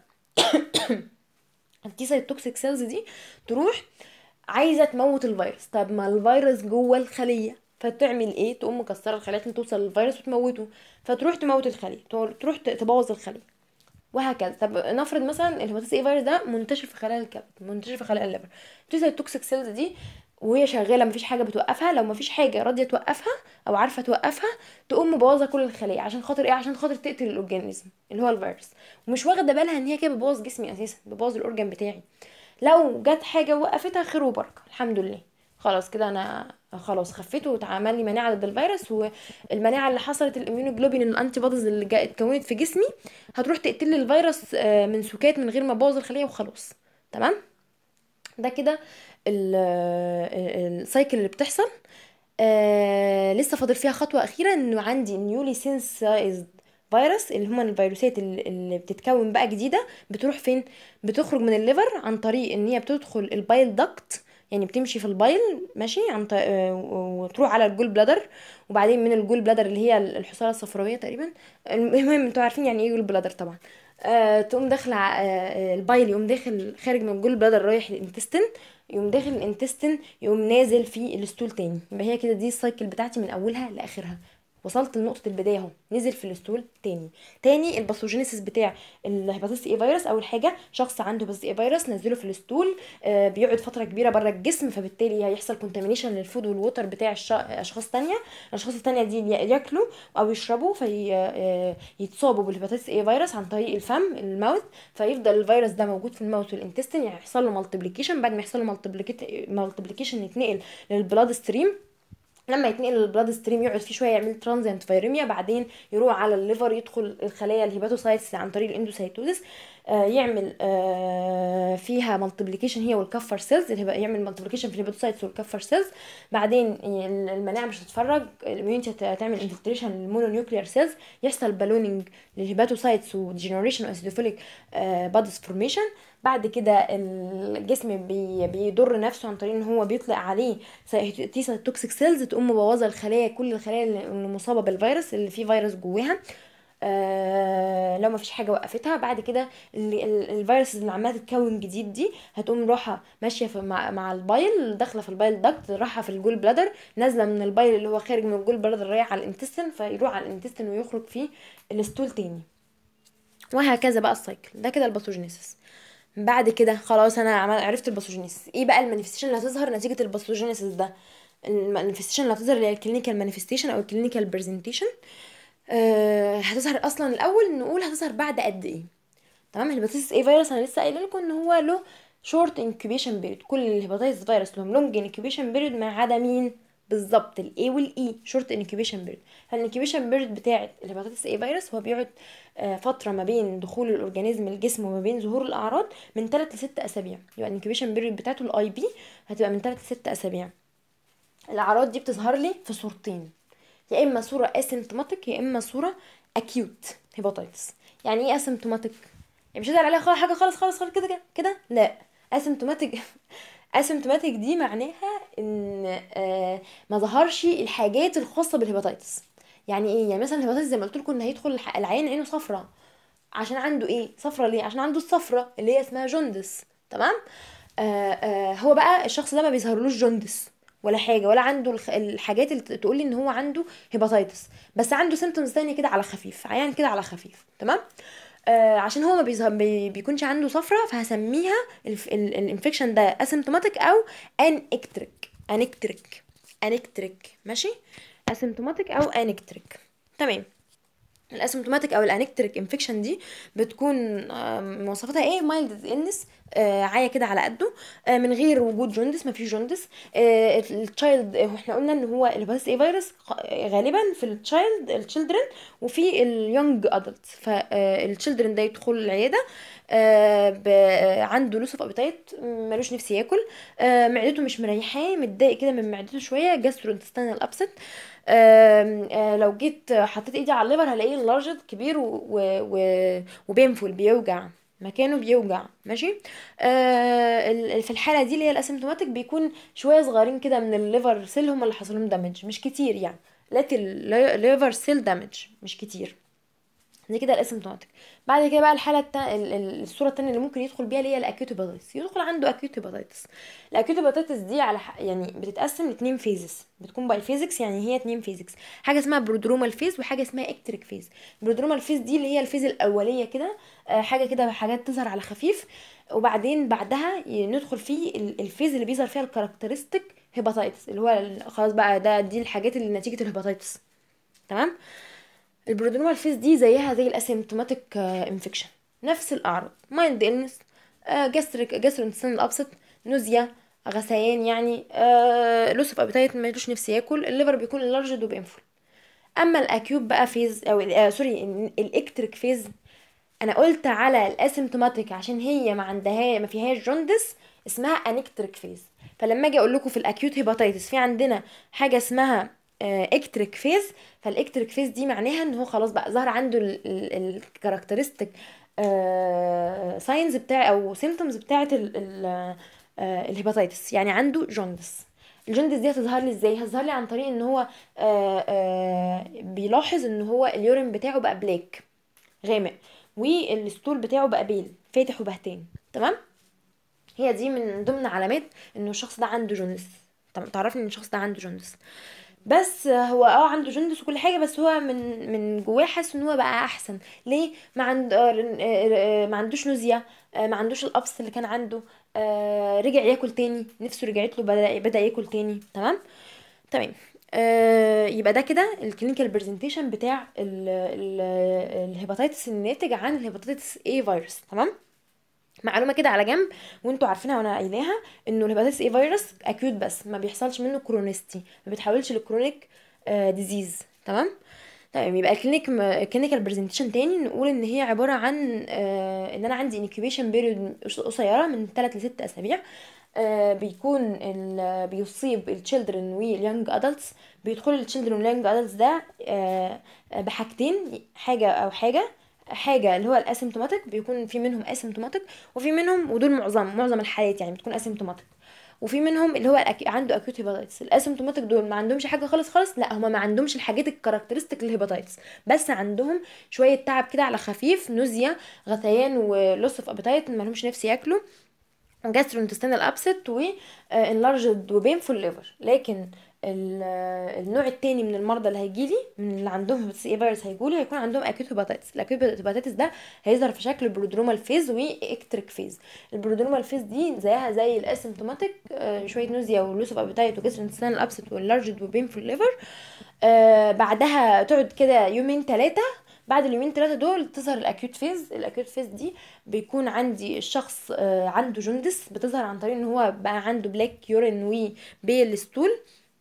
التي سايتوتوكسيك سيلز دي تروح عايزه تموت الفيروس طب ما الفيروس جوه الخليه فتعمل ايه تقوم مكسره الخليه عشان توصل للفيروس وتموته فتروح تموت الخليه تروح تبوظ الخليه وهكذا طب نفرض مثلا الهيباتيتس اي فيروس ده منتشر في خلايا الكبد منتشر في خلايا الليفر تيجي التوكسيك سيلز دي وهي شغاله مفيش حاجه بتوقفها لو مفيش حاجه راضيه توقفها او عارفه توقفها تقوم مبوظه كل الخلايا عشان خاطر ايه عشان خاطر تقتل الاورجانيزم اللي هو الفيروس ومش واخده بالها ان هي كده بتبوظ جسمي اساسا بتبوظ الاورجان بتاعي لو جت حاجه وقفتها خير وبركه الحمد لله خلاص كده انا خلاص خفيت واتعمل لي مناعه ضد الفيروس والمناعه اللي حصلت الاميونوجلوبين الانتي بوديز اللي اتكونت في جسمي هتروح تقتل لي الفيروس آه، من سكات من غير ما ابوظ الخليه وخلاص تمام ده كده السايكل اللي بتحصل آه لسه فاضل فيها خطوه اخيره انه عندي نيولي سينسايزد فيروس اللي هما الفيروسات اللي بتتكون بقى جديده بتروح فين بتخرج من الليفر عن طريق ان هي بتدخل البايل داكت يعني بتمشي في البايل ماشي عن ط... آه، وتروح على الجول بلادر وبعدين من الجول بلادر اللي هي الحصاله الصفراويه تقريبا المهم انتوا عارفين يعني ايه جول بلادر طبعا آه تقوم داخله آه, آه، البايل يقوم داخل خارج من الجول بلادر رايح للانتستين يقوم داخل الانتستين يقوم نازل في الستول تاني يبقى هي كده دي السايكل بتاعتي من اولها لاخرها وصلت لنقطه البدايه اهو نزل في الستول تاني تاني الباثوجينيسيس بتاع الهيباتيتس اي فيروس اول حاجه شخص عنده هيباتيتس اي فيروس نزله في الستول آه بيقعد فتره كبيره بره الجسم فبالتالي هيحصل كونتامينيشن للفود والووتر بتاع اشخاص تانية الاشخاص التانية دي ياكلوا او يشربوا فيتصابوا آه بالهيباتيتس اي فيروس عن طريق الفم الماوث فيفضل الفيروس ده موجود في الماوث والانتستين يعني يحصل له مالتيبليكيشن بعد ما يحصل له مالتيبليكيشن يتنقل للبلاد ستريم لما يتنقل للبلاد ستريم يقعد فيه شويه يعمل ترانزيانت فيريميا بعدين يروح على الليفر يدخل الخلايا الهيباتوسايتس عن طريق الاندوسايتوزس آه يعمل آه فيها مالتيبليكيشن هي والكفر سيلز اللي يعمل مالتيبليكيشن في الهيباتوسايتس والكفر سيلز بعدين المناعه مش هتتفرج الاميونيتي هتعمل انفلتريشن للمونونيوكليير سيلز يحصل بالونينج للهيباتوسايتس وديجنريشن واسيدوفيليك بادز فورميشن بعد كده الجسم بي بيضر نفسه عن طريق ان هو بيطلق عليه تي توكسيك سيلز تقوم مبوظه الخلايا كل الخلايا اللي مصابه بالفيروس اللي فيه فيروس جواها آه لو ما فيش حاجه وقفتها بعد كده الفيروس اللي عماله تتكون جديد دي هتقوم راحه ماشيه في مع, مع البايل داخله في البايل داكت رايحه في الجول بلادر نازله من البايل اللي هو خارج من الجول بلادر رايح على الانتستين فيروح على الانتستين ويخرج فيه الستول تاني وهكذا بقى السايكل ده كده الباثوجينيسيس بعد كده خلاص انا عرفت الباثوجينيسيس ايه بقى المانيفستيشن اللي هتظهر نتيجه الباثوجينيسيس ده المانيفستيشن اللي هتظهر اللي هي الكلينيكال مانيفستيشن او الكلينيكال برزنتيشن أه هتظهر اصلا الاول نقول هتظهر بعد قد ايه تمام الهيباتيتس اي فيروس انا لسه قايله لكم ان هو له شورت انكيوبيشن بيريد كل الهيباتيتس فيروس لهم لونج انكيوبيشن بيريد ما عدا مين بالظبط الاي والاي شورت انكيوبيشن بيريد فالانكيوبيشن بيريد بتاعه الهيباتيتس اي فيروس هو بيقعد آه، فتره ما بين دخول الاورجانيزم الجسم وما بين ظهور الاعراض من 3 ل 6 اسابيع يبقى الانكيوبيشن بيريد بتاعته الاي بي هتبقى من 3 ل 6 اسابيع الاعراض دي بتظهر لي في صورتين يا اما صوره اسيمتوماتيك يا اما صوره اكيوت هيباتيتس يعني ايه اسيمتوماتيك يعني مش هتقدر عليها حاجه خالص خالص خالص كده كده لا اسيمتوماتيك اسيمتوماتيك دي معناها ان آه ما ظهرش الحاجات الخاصه بالهيباتيتس يعني ايه يعني مثلا الهيباتيتس زي ما قلت لكم ان هيدخل العين عينه صفرة عشان عنده ايه صفرة ليه عشان عنده الصفرة اللي هي اسمها جوندس تمام آه آه هو بقى الشخص ده ما بيظهرلوش جوندس ولا حاجه ولا عنده الحاجات اللي تقول لي ان هو عنده هيباتيتس بس عنده سيمتومز تانية كده على خفيف عيان كده على خفيف تمام آه عشان هو ما بيظهر بي بيكونش عنده صفرة فهسميها الانفكشن ده اسيمتوماتيك او انكتريك انكتريك انكتريك ماشي اسيمتوماتيك او انكتريك تمام الاسيمتوماتيك او الانكتريك انفكشن دي بتكون مواصفاتها ايه مايلد النس آه عايه كده على قده آه من غير وجود جوندس ما فيش جوندس آه التشايلد احنا قلنا ان هو الهيباتيتس اي فيروس غالبا في التشايلد التشيلدرن وفي اليونج ادلت فالتشيلدرن ده يدخل العياده آه عنده لوس اوف ابيتايت ملوش نفس ياكل آه معدته مش مريحاه متضايق كده من معدته شويه جاسترو انتستينال ابسط آه لو جيت حطيت ايدي على الليفر هلاقيه لارجد كبير وبينفول بيوجع مكانه بيوجع ماشي آه في الحاله دي اللي هي الاسيمتوماتيك بيكون شويه صغيرين كده من الليفر سيل هم اللي حصل لهم دامج مش كتير يعني لكن الليفر سيل دامج مش كتير دي كده الاسيمتوماتيك بعد كده بقى الحاله التا... ال- ال- الصوره التانية اللي ممكن يدخل بيها اللي هي الاكيوت هيباتيتس يدخل عنده اكيوت هيباتيتس الاكيوت هيباتيتس دي على ح... يعني بتتقسم لاتنين فيزز بتكون باي فيزكس يعني هي اتنين فيزكس حاجه اسمها برودرومال فيز وحاجه اسمها اكتريك فيز البرودرومال فيز دي اللي هي الفيز الاوليه كده آه، حاجه كده حاجات تظهر على خفيف وبعدين بعدها ي- ندخل في ال- الفيز اللي بيظهر فيها الكاركترستيك هيباتيتس اللي هو ال- خلاص بقى ده دي الحاجات اللي نتيجه الهيباتيتس تمام البرودرومال فيز دي زيها زي الاسيمتوماتيك انفكشن نفس الاعراض مايند النس جاستريك جاسترونتسين الابسط نوزيا غثيان يعني لوس اوف ابيتايت ما يدوش نفسي ياكل الليفر بيكون لارجد وبينفل اما الاكيوب بقى فيز او ال- آه سوري الاكتريك فيز انا قلت على الاسيمتوماتيك عشان هي ما عندها ما فيهاش جوندس اسمها انكتريك فيز فلما اجي اقول لكم في الاكيوت هيباتيتس في عندنا حاجه اسمها اكتريك فيز فالاكتريك فيز دي معناها ان هو خلاص بقى ظهر عنده الكاركترستيك ساينز بتاع او سيمتومز بتاعه الهيباتيتس يعني عنده جوندس الجوندس دي هتظهر لي ازاي هتظهر لي عن طريق ان هو آه، آه، بيلاحظ ان هو اليورين بتاعه بقى بلاك غامق والستول بتاعه بقى بيل فاتح وبهتان تمام هي دي من ضمن علامات انه الشخص ده عنده جوندس تم- تعرفني ان الشخص ده عنده جوندس بس هو اه عنده جوندس وكل حاجه بس هو من من جواه حاسس ان هو بقى احسن ليه ما عند آه، رن- آه، آه، ما عندوش نوزيا آه، ما عندوش القبض اللي كان عنده آه، رجع ياكل تاني نفسه رجعت له بدا بدا ياكل تاني تمام تمام آه يبقى ده كده الكلينيكال برزنتيشن بتاع ال- ال- الهيباتيتس الناتج عن الهيباتيتس اي فيروس تمام معلومه كده على جنب وانتوا عارفينها وانا قايلاها انه الهيباتيتس اي فيروس اكيوت بس ما بيحصلش منه كرونيستي ما بيتحولش لكرونيك ديزيز تمام تمام يبقى الكلينيك الكلينيكال برزنتيشن تاني نقول ان هي عباره عن آه ان انا عندي انكيوبيشن بيريود قصيره من 3 ل 6 اسابيع آه بيكون ال- بيصيب التشيلدرن واليونج ادلتس بيدخل التشيلدرن واليونج ادلتس ده آه آه، بحاجتين حاجه او حاجه حاجه اللي هو الاسيمتوماتيك بيكون في منهم اسيمتوماتيك وفي منهم ودول معظم معظم الحالات يعني بتكون اسيمتوماتيك وفي منهم اللي هو الأك... عنده اكيوت هيباتيتس الاسيمتوماتيك دول ما عندهمش حاجه خالص خالص لا هما ما عندهمش الحاجات الكاركترستيك للهيباتيتس بس عندهم شويه تعب كده على خفيف نوزيا غثيان ولوس اوف ابيتايت ما لهمش نفس ياكلوا جاسترونتستينال ابسيت وانلارجد وبينفول ليفر لكن ال- النوع التاني من المرضى اللي هيجيلي من اللي عندهم هيباتيتس اي فيروس هيجولي هيكون عندهم اكيوت هيباتيتس الاكيوت هيباتيتس ده هيظهر في شكل برودرومال فيز واكتريك فيز البرودرومال فيز دي زيها زي الاسيمتوماتيك آه، شويه نوزيا ولوس اوف ابيتايت وجاسترونتستينال ابسيت واللارجد وبينفول ليفر آه بعدها تقعد كده يومين ثلاثه بعد اليومين ثلاثه دول تظهر الاكيوت فيز الاكيوت فيز دي بيكون عندي الشخص آه، عنده جوندس بتظهر عن طريق ان هو بقى عنده بلاك يورين وبيل ستول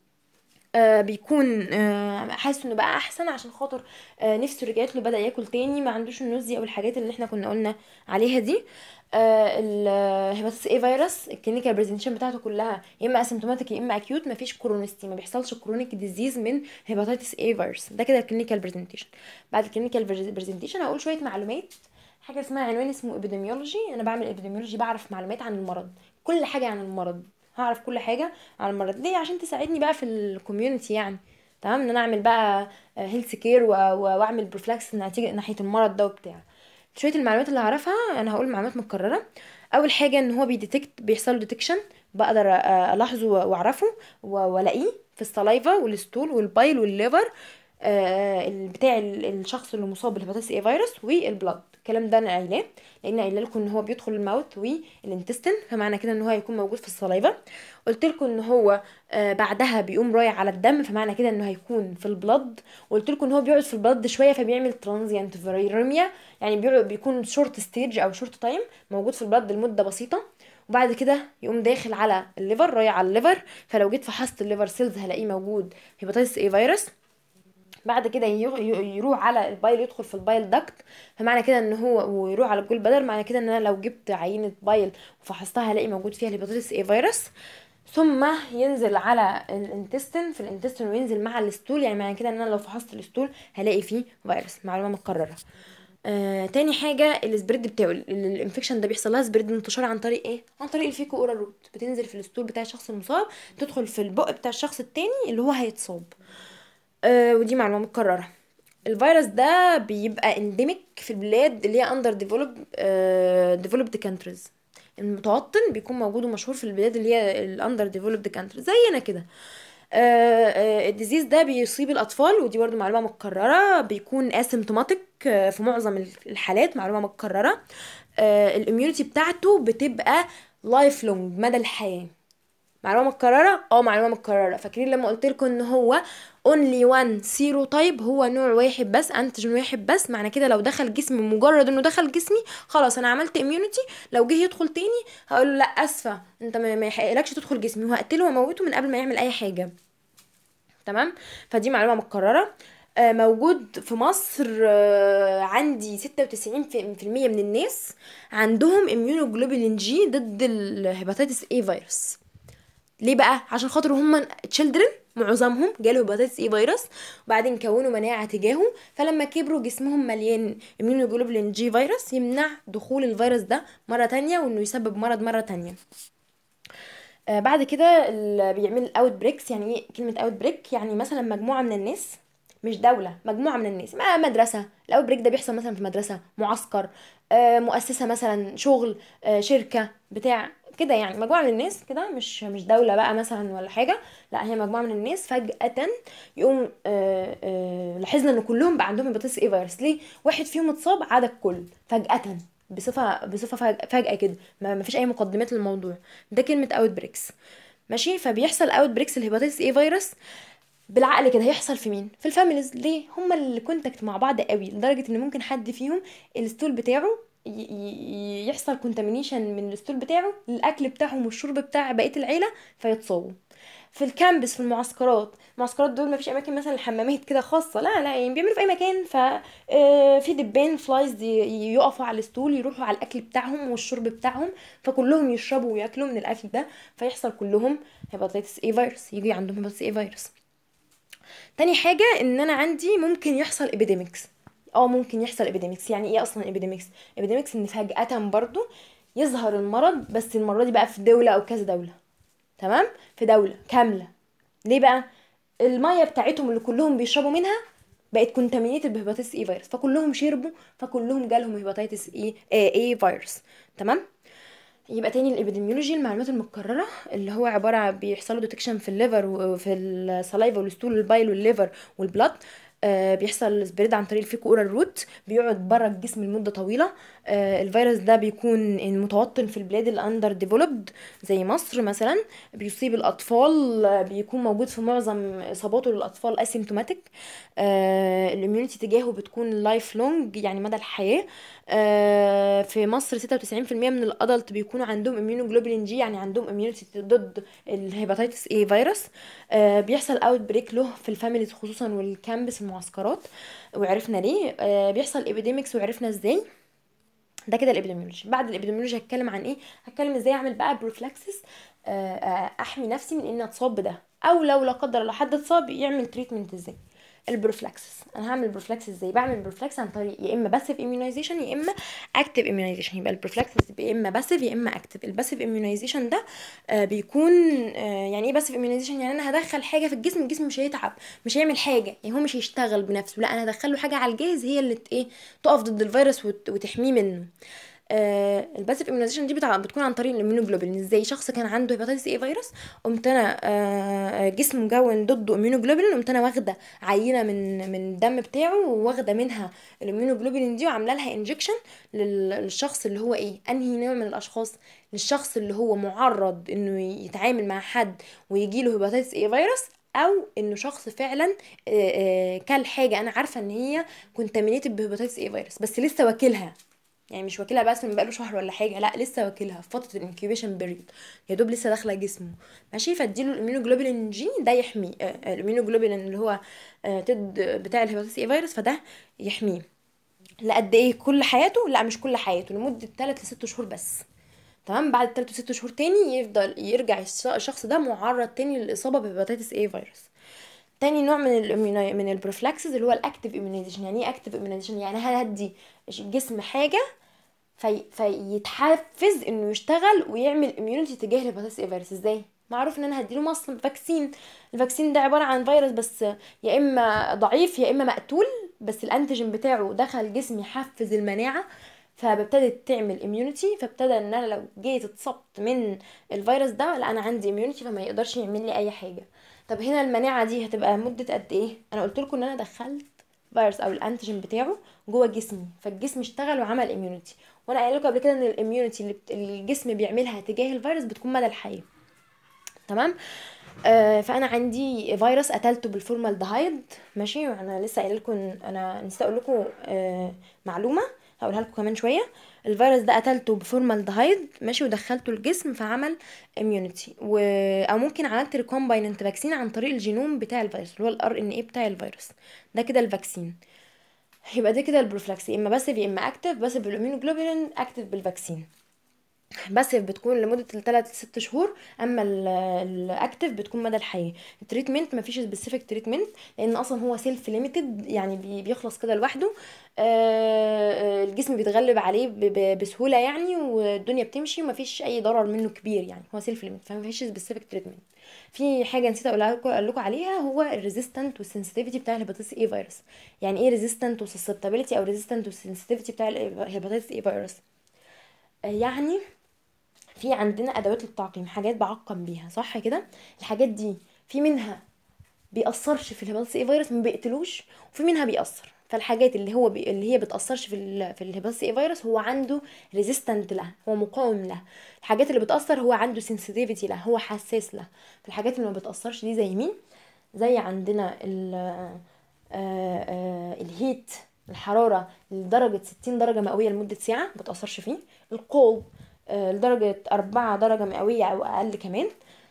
آه بيكون آه حاسس انه بقى احسن عشان خاطر آه نفسه رجعت له بدا ياكل تاني ما عندوش النوزيا او الحاجات اللي احنا كنا قلنا عليها دي آه الهيباتيتس اي فيروس الكلينيكال برزنتيشن بتاعته كلها يا اما اسيمتوماتيك يا اما اكيوت ما فيش كرونستي ما بيحصلش كرونيك ديزيز من هيباتيتس اي فيروس ده كده الكلينيكال برزنتيشن بعد الكلينيكال برزنتيشن هقول شويه معلومات حاجه اسمها عنوان اسمه ابيديميولوجي انا بعمل ابيديميولوجي بعرف معلومات عن المرض كل حاجه عن المرض هعرف كل حاجه عن المرض ليه عشان تساعدني بقى في الكوميونتي يعني تمام ان انا اعمل بقى هيلث كير واعمل بروفلاكس نتيجه ناحيه المرض ده وبتاع شويه المعلومات اللي هعرفها انا هقول معلومات متكرره اول حاجه ان هو بيديتكت بيحصل له ديتكشن بقدر آه، الاحظه واعرفه و- والاقيه في السلايفا والستول والبايل والليفر آه، ال- بتاع ال- الشخص اللي مصاب بالهيباتيتس اي فيروس والبلاد الكلام ده انا قايلاه لان قايله لكم ان هو بيدخل الماوث والانتستين فمعنى كده ان هو هيكون موجود في السلايفا قلت لكم ان هو آه، بعدها بيقوم رايح على الدم فمعنى كده انه هيكون في البلد وقلت لكم ان هو بيقعد في البلد شويه فبيعمل ترانزيانت فيريميا يعني بيقعد- بيكون شورت ستيج او شورت تايم موجود في البلد لمده بسيطه وبعد كده يقوم داخل على الليفر رايح على الليفر فلو جيت فحصت الليفر سيلز هلاقيه موجود هيباتيتس اي فيروس بعد كده يغ- ي- يروح على البايل يدخل في البايل داكت فمعنى كده ان هو ويروح على الجول بدر معنى كده ان انا لو جبت عينة بايل وفحصتها هلاقي موجود فيها الهيباتيتس اي فيروس ثم ينزل على الانتستين في الانتستين وينزل مع الستول يعني معنى كده ان انا لو فحصت الستول هلاقي فيه فيروس معلومه متكرره آه، تاني حاجة السبريد بتاعه ال- ال- الانفكشن ده بيحصل لها سبريد انتشار عن طريق ايه؟ عن طريق الفيكو اورال روت بتنزل في الستول بتاع الشخص المصاب تدخل في البق بتاع الشخص التاني اللي هو هيتصاب آه ودي معلومه متكرره الفيروس ده بيبقى انديميك في البلاد اللي هي اندر ديفلوب ديفلوبد كانتريز المتوطن بيكون موجود ومشهور في البلاد اللي هي الاندر ديفلوبد كانتريز زينا كده الديزيز ده بيصيب الاطفال ودي برضو معلومه متكرره بيكون اسيمتوماتيك في معظم الحالات معلومه متكرره الاميونيتي بتاعته بتبقى لايف لونج مدى الحياه معلومه متكرره اه معلومه متكرره فاكرين لما قلت لكم ان هو اونلي وان سيرو تايب هو نوع واحد بس انتيجين واحد بس معنى كده لو دخل جسمي مجرد انه دخل جسمي خلاص انا عملت اميونيتي لو جه يدخل تاني هقول له لا اسفه انت ما يحقلكش تدخل جسمي وهقتله واموته من قبل ما يعمل اي حاجه تمام فدي معلومه متكرره موجود في مصر عندي ستة وتسعين في المية من الناس عندهم اميونوجلوبولين جي ضد الهيباتيتس اي فيروس ليه بقى عشان خاطر هم تشيلدرن معظمهم جاله هيباتيتس اي فيروس وبعدين كونوا مناعه تجاهه فلما كبروا جسمهم مليان اميونوجلوبولين جي فيروس يمنع دخول الفيروس ده مره تانية وانه يسبب مرض مره تانية آه بعد كده اللي بيعمل اوت بريكس يعني ايه كلمه اوت بريك يعني مثلا مجموعه من الناس مش دولة مجموعة من الناس ما مدرسة الأوت بريك ده بيحصل مثلا في مدرسة معسكر آه مؤسسة مثلا شغل آه شركة بتاع كده يعني مجموعه من الناس كده مش مش دوله بقى مثلا ولا حاجه لا هي مجموعه من الناس فجاه يقوم آآ آآ لاحظنا ان كلهم بقى عندهم هيباتيتس اي فيروس ليه واحد فيهم اتصاب عدا الكل فجاه بصفه بصفه فجاه كده ما فيش اي مقدمات للموضوع ده كلمه اوت بريكس ماشي فبيحصل اوت بريكس الهيباتيتس اي فيروس بالعقل كده هيحصل في مين في الفاميليز ليه هما اللي كونتاكت مع بعض قوي لدرجه ان ممكن حد فيهم الستول بتاعه يحصل كونتامينيشن من الستول بتاعه للاكل بتاعهم والشرب بتاع بقيه العيله فيتصابوا في الكامبس في المعسكرات المعسكرات دول مفيش اماكن مثلا الحمامات كده خاصه لا لا يعني بيعملوا في اي مكان ف في دبان فلايز يقفوا على الستول يروحوا على الاكل بتاعهم والشرب بتاعهم فكلهم يشربوا وياكلوا من الاكل ده فيحصل كلهم هيباتيتس اي فيروس يجي عندهم هيباتيتس اي فيروس تاني حاجه ان انا عندي ممكن يحصل ابيديميكس اه ممكن يحصل ابيديميكس يعني ايه اصلا ابيديميكس ابيديميكس ان فجاه برضو يظهر المرض بس المره دي بقى في دوله او كذا دوله تمام في دوله كامله ليه بقى الميه بتاعتهم اللي كلهم بيشربوا منها بقت كونتامينيتد بهيباتيتس اي فيروس فكلهم شربوا فكلهم جالهم هيباتيتس اي اي فيروس تمام يبقى تاني الابيديميولوجي المعلومات المكرره اللي هو عباره عن بيحصلوا ديتكشن في الليفر وفي السلايفا والستول والبايل والليفر والبلاد آه بيحصل سبريد عن طريق الفيكو اورال روت بيقعد بره الجسم لمده طويله آه الفيروس ده بيكون متوطن في البلاد الاندر ديفلوبد زي مصر مثلا بيصيب الاطفال آه بيكون موجود في معظم اصاباته للاطفال اسيمتوماتيك آه الاميونيتي تجاهه بتكون لايف لونج يعني مدى الحياه آه في مصر 96% من الادلت بيكونوا عندهم اميونوجلوبولين جي يعني عندهم اميونيتي ضد الهيباتيتس اي فيروس آه بيحصل اوت بريك له في الفاميليز خصوصا والكامبس المعسكرات وعرفنا ليه آه بيحصل ابيديميكس وعرفنا ازاي ده كده الابيديميولوجي بعد الابيديميولوجي هتكلم عن ايه هتكلم ازاي اعمل بقى بروفلاكسس احمي نفسي من ان اتصاب بده او لو لا قدر الله حد اتصاب يعمل تريتمنت ازاي البروفلاكسس انا هعمل بروفلاكسس ازاي بعمل بروفلاكس عن طريق يا اما باسيف اميونايزيشن يا اما اكتيف اميونايزيشن يبقى البروفلاكسس يا اما باسيف يا اما اكتيف الباسيف اميونايزيشن ده آه بيكون آه يعني ايه باسيف اميونايزيشن يعني انا هدخل حاجه في الجسم الجسم مش هيتعب مش هيعمل حاجه يعني هو مش هيشتغل بنفسه لا انا هدخل له حاجه على الجهاز هي اللي ايه تقف ضد الفيروس وت... وتحميه منه آه الباسيف اميونيزيشن دي بتاع بتكون عن طريق الاميونوجلوبولين ازاي شخص كان عنده هيباتيتس اي فيروس قمت انا آه جسمه مكون ضده اميونوجلوبولين قمت انا واخده عينه من من الدم بتاعه واخده منها الاميونوجلوبولين دي وعامله لها انجكشن للشخص اللي هو ايه انهي نوع من الاشخاص للشخص اللي هو معرض انه يتعامل مع حد ويجي له هيباتيتس اي فيروس او انه شخص فعلا كل حاجه انا عارفه ان هي كونتامينيتد بهيباتيتس اي فيروس بس لسه واكلها يعني مش واكلها بس من بقاله شهر ولا حاجه لا لسه واكلها في فتره الانكيوبيشن بيريود يا دوب لسه داخله جسمه ماشي فاديله الاميونوجلوبولين جي ده يحميه آه الاميونوجلوبولين اللي هو آه تد بتاع الهيباتيتس اي فيروس فده يحميه لقد ايه كل حياته لا مش كل حياته لمده 3 ل 6 شهور بس تمام بعد 3 ل 6 شهور تاني يفضل يرجع الشخص ده معرض تاني للاصابه بهيباتيتس اي فيروس تاني نوع من الاميوني من البروفلاكسز اللي هو الاكتيف اميونيزيشن يعني ايه اكتيف اميونيزيشن يعني هدي الجسم حاجه في فيتحفز انه يشتغل ويعمل اميونيتي تجاه الهيباتيتس اي فيروس ازاي معروف ان انا هديله مصل فاكسين الفاكسين ده عباره عن فيروس بس يا اما ضعيف يا اما مقتول بس الانتيجين بتاعه دخل جسمي يحفز المناعه فابتدت تعمل اميونيتي فابتدى ان انا لو جيت اتصبت من الفيروس ده لا انا عندي اميونيتي فما يقدرش يعمل لي اي حاجه طب هنا المناعه دي هتبقى مده قد ايه انا قلت لكم ان انا دخلت فيروس او الانتيجين بتاعه جوه جسمي فالجسم اشتغل وعمل اميونيتي وانا قايل لكم قبل كده ان الاميونيتي اللي بت... اللي الجسم بيعملها تجاه الفيروس بتكون مدى الحياه تمام آه فانا عندي فيروس قتلته بالفورمالدهايد ماشي وانا لسه قايله لكم انا نسيت اقول لكم آه معلومه هقولها لكم كمان شويه الفيروس ده قتلته بفورمالدهايد ماشي ودخلته الجسم فعمل اميونيتي و... او ممكن عملت ريكومبايننت فاكسين عن طريق الجينوم بتاع الفيروس اللي هو الار ان اي بتاع الفيروس ده كده الفاكسين يبقى ده كده البروفلاكسي اما باسيف يا اما اكتف باسيف بالاميونوجلوبولين اكتف بالفاكسين باسيف بتكون لمده 3 ل 6 شهور اما الاكتف بتكون مدى الحياه التريتمنت مفيش سبيسيفيك تريتمنت لان اصلا هو سيلف ليميتد يعني بي- بيخلص كده لوحده آه، آه، الجسم بيتغلب عليه ب- ب- بسهوله يعني والدنيا بتمشي ومفيش اي ضرر منه كبير يعني هو سيلف ليميت فمفيش سبيسيفيك تريتمنت في حاجه نسيت اقولها لكم اقول لكم عليها هو الريزيستنت والسنسيتيفيتي بتاع الهيباتيتس اي فيروس يعني ايه ريزيستنت وسسبتابيلتي او ريزيستنت والسنسيتيفيتي بتاع الهيباتيتس اي فيروس آه، يعني في عندنا ادوات للتعقيم حاجات بعقم بيها صح كده الحاجات دي في منها بيأثرش في الهيباتيتس اي فيروس ما بيقتلوش وفي منها بيأثر فالحاجات اللي هو بي... اللي هي بتأثرش في ال... في الهيباتيتس اي فيروس هو عنده ريزيستنت لها هو مقاوم لها الحاجات اللي بتأثر هو عنده سنسيتيفيتي لها هو حساس لها فالحاجات اللي ما بتأثرش دي زي مين زي عندنا ال آه، آه، الهيت الحرارة لدرجة 60 درجة مئوية لمدة ساعة ما بتأثرش فيه القول آه، لدرجة 4 درجة مئوية أو أقل كمان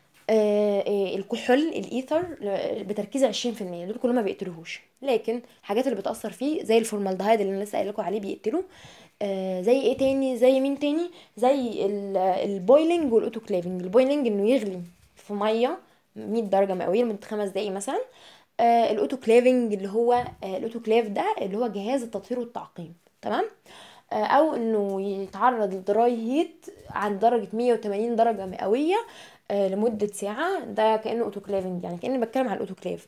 آه، آه، الكحول الايثر ل- بتركيز 20% دول كلهم ما بيقتلوهوش لكن الحاجات اللي بتاثر فيه زي الفورمالدهايد اللي انا لسه قايله لكم عليه بيقتله آه، زي ايه تاني زي مين تاني زي ال- البويلنج والاوتوكليفنج البويلنج انه يغلي في ميه 100 درجه مئويه لمده خمس دقايق مثلا آه، الاوتوكليفنج اللي هو آه، الاوتوكليف ده اللي هو جهاز التطهير والتعقيم تمام آه، او انه يتعرض للدراي هيت عند درجة 180 درجة مئوية آه، لمدة ساعة ده كأنه اوتوكليفنج يعني كأني بتكلم على الاوتوكليف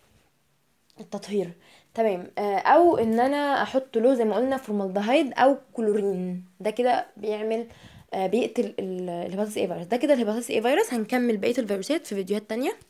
التطهير تمام آه، او ان انا احط له زي ما قلنا فورمالدهيد او كلورين ده كده بيعمل آه، بيقتل ال- الهيباتيتس اي فيروس ده كده الهيباتيتس اي فيروس هنكمل بقية الفيروسات في فيديوهات تانية